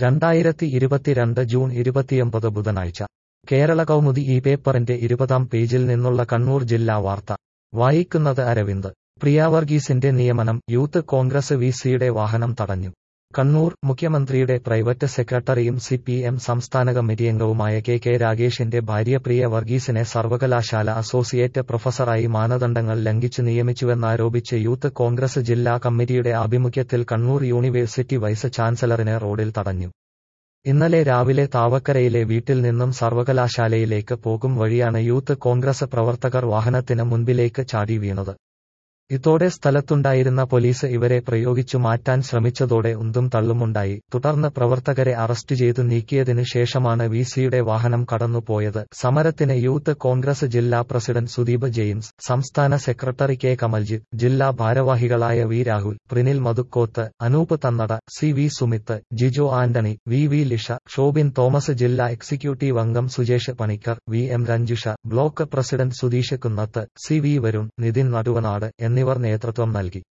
രണ്ടായിരത്തി ഇരുപത്തിരണ്ട് ജൂൺ ഇരുപത്തിയൊമ്പത് ബുധനാഴ്ച കേരള കൗമുദി ഈ പേപ്പറിന്റെ ഇരുപതാം പേജിൽ നിന്നുള്ള കണ്ണൂർ ജില്ലാ വാർത്ത വായിക്കുന്നത് അരവിന്ദ് പ്രിയ വർഗീസിന്റെ നിയമനം യൂത്ത് കോൺഗ്രസ് വി സിയുടെ വാഹനം തടഞ്ഞു കണ്ണൂർ മുഖ്യമന്ത്രിയുടെ പ്രൈവറ്റ് സെക്രട്ടറിയും സി പി എം സംസ്ഥാന കമ്മിറ്റി അംഗവുമായ കെ കെ രാഗേഷിന്റെ ഭാര്യ പ്രിയ വർഗീസിനെ സർവകലാശാല അസോസിയേറ്റ് പ്രൊഫസറായി മാനദണ്ഡങ്ങൾ ലംഘിച്ച് നിയമിച്ചുവെന്നാരോപിച്ച് യൂത്ത് കോൺഗ്രസ് ജില്ലാ കമ്മിറ്റിയുടെ ആഭിമുഖ്യത്തിൽ കണ്ണൂർ യൂണിവേഴ്സിറ്റി വൈസ് ചാൻസലറിനെ റോഡിൽ തടഞ്ഞു ഇന്നലെ രാവിലെ താവക്കരയിലെ വീട്ടിൽ നിന്നും സർവകലാശാലയിലേക്ക് പോകും വഴിയാണ് യൂത്ത് കോൺഗ്രസ് പ്രവർത്തകർ വാഹനത്തിന് മുൻപിലേക്ക് ചാടി വീണത് ഇതോടെ സ്ഥലത്തുണ്ടായിരുന്ന പോലീസ് ഇവരെ പ്രയോഗിച്ചു മാറ്റാൻ ശ്രമിച്ചതോടെ ഉന്തും തള്ളുമുണ്ടായി തുടർന്ന് പ്രവർത്തകരെ അറസ്റ്റ് ചെയ്തു നീക്കിയതിനു ശേഷമാണ് വി സിയുടെ വാഹനം കടന്നുപോയത് സമരത്തിന് യൂത്ത് കോൺഗ്രസ് ജില്ലാ പ്രസിഡന്റ് സുദീപ് ജെയിംസ് സംസ്ഥാന സെക്രട്ടറി കെ കമൽജിത്ത് ജില്ലാ ഭാരവാഹികളായ V Rahul Prinil Madhukkoth Anoop Thannada C V Sumith Jijo Antony V V Lisha Shobin Thomas ജില്ലാ എക്സിക്യൂട്ടീവ് അംഗം Sujesh Panicker V M Ranjusha block president Sudheesh Kunnath C V Varun Nithin Naduvanad എന്നിവർ നേതൃത്വം നൽകി